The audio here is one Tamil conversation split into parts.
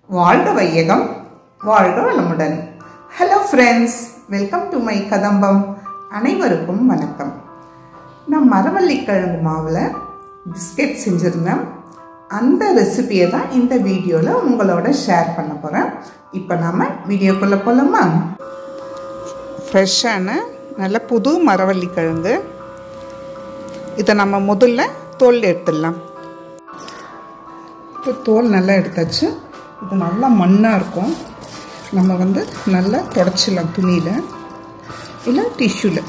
வாழ்க வையகம் வாழ்க வளமுடன் hello friends welcome to my Kadambam அனைவருக்கும் வணக்கம் நான் மரவள்ளிக்கிழங்கு மாவில் பிஸ்கெட் செஞ்சுருந்தேன் அந்த ரெசிபியை தான் இந்த வீடியோவில் உங்களோட ஷேர் பண்ண போகிறேன் இப்போ நாம் வீடியோக்குள்ளே போகலாமா ஃப்ரெஷ்ஷான நல்ல புது மரவள்ளிக்கிழங்கு இதை நம்ம முதல்ல தோல் எடுத்துடலாம் இப்போ தோல் நல்லா எடுத்தாச்சு இது நல்லா மண்ணாக இருக்கும் நம்ம வந்து நல்லா தொடச்சிடலாம் துணியில் இல்லை டிஷ்யூவில்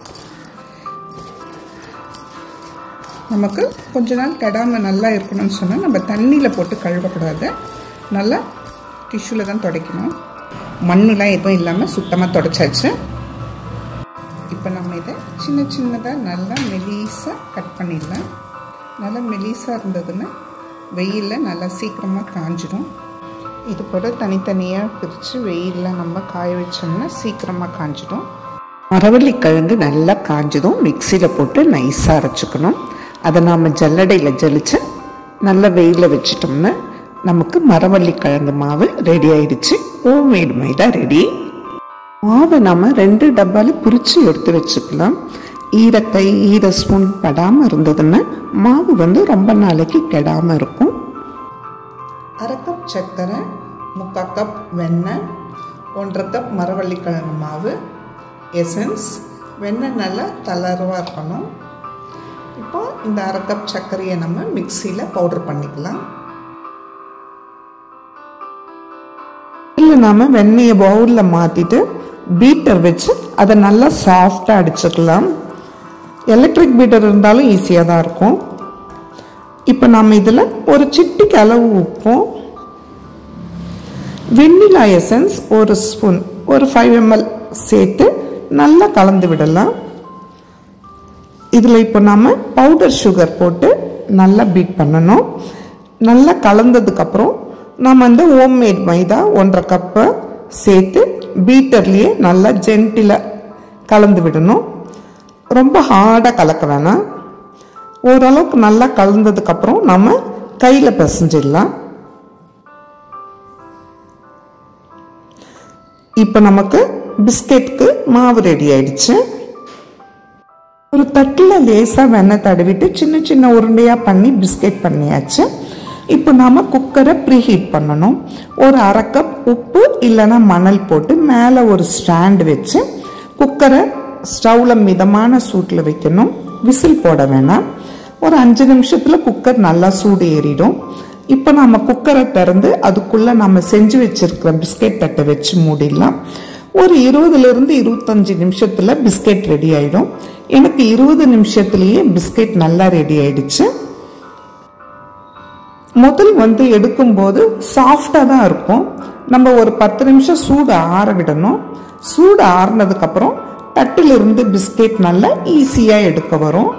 நமக்கு கொஞ்ச நாள் கெடாமல் நல்லா இருக்கணும்னு சொன்னால் நம்ம தண்ணியில் போட்டு கழுவக்கூடாது நல்லா டிஷ்யூவில் தான் துடைக்கணும் மண்ணுலாம் எதுவும் இல்லாமல் சுத்தமாக தொடச்சாச்சு இப்போ நம்ம இதை சின்ன சின்னதாக நல்லா மெலீஸாக கட் பண்ணிடலாம் நல்லா மெலீஸாக இருந்ததுன்னா வெயிலில் நல்லா சீக்கிரமாக காஞ்சிடும் இது கூட தனித்தனியாக பிரித்து வெயிலில் நம்ம காய வச்சோம்னா சீக்கிரமாக காஞ்சிடும் மரவள்ளிக்கிழங்கு நல்லா காஞ்சதும் மிக்சியில் போட்டு நைஸாக அரைச்சிக்கணும் அதை நாம் ஜல்லடையில் ஜலிச்சு நல்ல வெயிலில் வச்சிட்டோம்னா நமக்கு மரவள்ளிக்கிழங்கு மாவு ரெடி ஆயிடுச்சு ஹோம்மேட் மைதா ரெடி மாவை நம்ம ரெண்டு டப்பாவில் பிரித்து எடுத்து வச்சுக்கலாம் ஈரக்கை ஈர ஸ்பூன் படாமல் இருந்ததுன்னா மாவு வந்து ரொம்ப நாளைக்கு கெடாமல் இருக்கும் அரை கப் சர்க்கரை முக்கால் கப் வெண்ணெய் ஒன்றரை கப் மரவள்ளிக்கிழங்கு மாவு எசன்ஸ் வெண்ணெய் நல்லா தளர்வாக இருக்கணும் இப்போ இந்த அரை கப் சர்க்கரையை நம்ம மிக்சியில் பவுடர் பண்ணிக்கலாம் இல்லை நாம் வெண்ணெயை பவுலில் மாற்றிட்டு பீட்டர் வச்சு அதை நல்லா சாஃப்டாக அடிச்சுக்கலாம் எலக்ட்ரிக் பீட்டர் இருந்தாலும் ஈஸியாக தான் இருக்கும் இப்போ நம்ம இதில் ஒரு சிட்டிக்கு அளவு உப்பும் வெண்ணிலா எசன்ஸ் ஒரு ஸ்பூன் ஒரு ஃபைவ் எம்எல் சேர்த்து நல்லா கலந்து விடலாம் இதில் இப்போ நம்ம பவுடர் சுகர் போட்டு நல்லா பீட் பண்ணணும் நல்லா கலந்ததுக்கப்புறம் நம்ம அந்த ஹோம்மேட் மைதா ஒன்றரை கப்பை சேர்த்து பீட்டர்லேயே நல்லா ஜென்டிலாக கலந்து விடணும் ரொம்ப ஹார்டாக கலக்க வேணாம் ஓரளவுக்கு நல்லா கலந்ததுக்கப்புறம் நம்ம கையில் பிசைஞ்சிடலாம் இப்போ நமக்கு பிஸ்கெட்டுக்கு மாவு ரெடி ஆயிடுச்சு ஒரு தட்டில் லேசாக வெண்ணெய் தடவிட்டு சின்ன சின்ன உருண்டையாக பண்ணி பிஸ்கெட் பண்ணியாச்சு இப்போ நாம் குக்கரை ப்ரீஹீட் பண்ணணும் ஒரு அரை கப் உப்பு இல்லைன்னா மணல் போட்டு மேலே ஒரு ஸ்டாண்ட் வச்சு குக்கரை ஸ்டவ்வில் மிதமான சூட்டில் வைக்கணும் விசில் போட வேணாம் ஒரு அஞ்சு நிமிஷத்தில் குக்கர் நல்லா சூடு ஏறிடும் இப்போ நம்ம குக்கரை திறந்து அதுக்குள்ளே நம்ம செஞ்சு வச்சிருக்கிற பிஸ்கெட் தட்டை வச்சு மூடிடலாம் ஒரு இருபதுலேருந்து இருபத்தஞ்சி நிமிஷத்தில் பிஸ்கெட் ரெடி ஆகிடும் எனக்கு இருபது நிமிஷத்துலேயே பிஸ்கெட் நல்லா ரெடி ஆயிடுச்சு முதல் வந்து எடுக்கும்போது சாஃப்டாக தான் இருக்கும் நம்ம ஒரு பத்து நிமிஷம் சூடு ஆற விடணும் சூடு ஆறுனதுக்கப்புறம் தட்டிலிருந்து பிஸ்கெட் நல்லா ஈஸியாக எடுக்க வரும்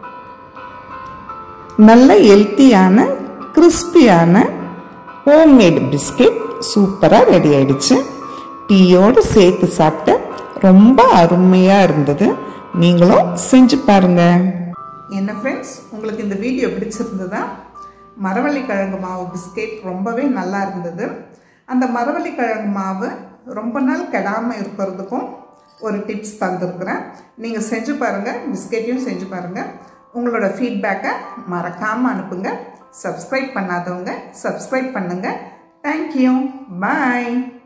நல்ல ஹெல்த்தியான கிறிஸ்பியான ஹோம்மேட் பிஸ்கெட் சூப்பராக ரெடி ஆயிடுச்சு டீயோடு சேர்த்து சாப்பிட்ட ரொம்ப அருமையாக இருந்தது நீங்களும் செஞ்சு பாருங்க என்ன ஃப்ரெண்ட்ஸ் உங்களுக்கு இந்த வீடியோ பிடிச்சிருந்ததா மரவள்ளிக்கிழங்கு மாவு பிஸ்கெட் ரொம்பவே நல்லா இருந்தது அந்த மரவள்ளிக்கிழங்கு மாவு ரொம்ப நாள் கெடாமல் இருக்கிறதுக்கும் ஒரு டிப்ஸ் தந்துருக்குறேன் நீங்கள் செஞ்சு பாருங்கள் பிஸ்கெட்டையும் செஞ்சு பாருங்கள் உங்களோட ஃபீட்பேக்கை மறக்காமல் அனுப்புங்க சப்ஸ்கிரைப் பண்ணாதவங்க சப்ஸ்கிரைப் பண்ணுங்கள் தேங்க்யூ பாய்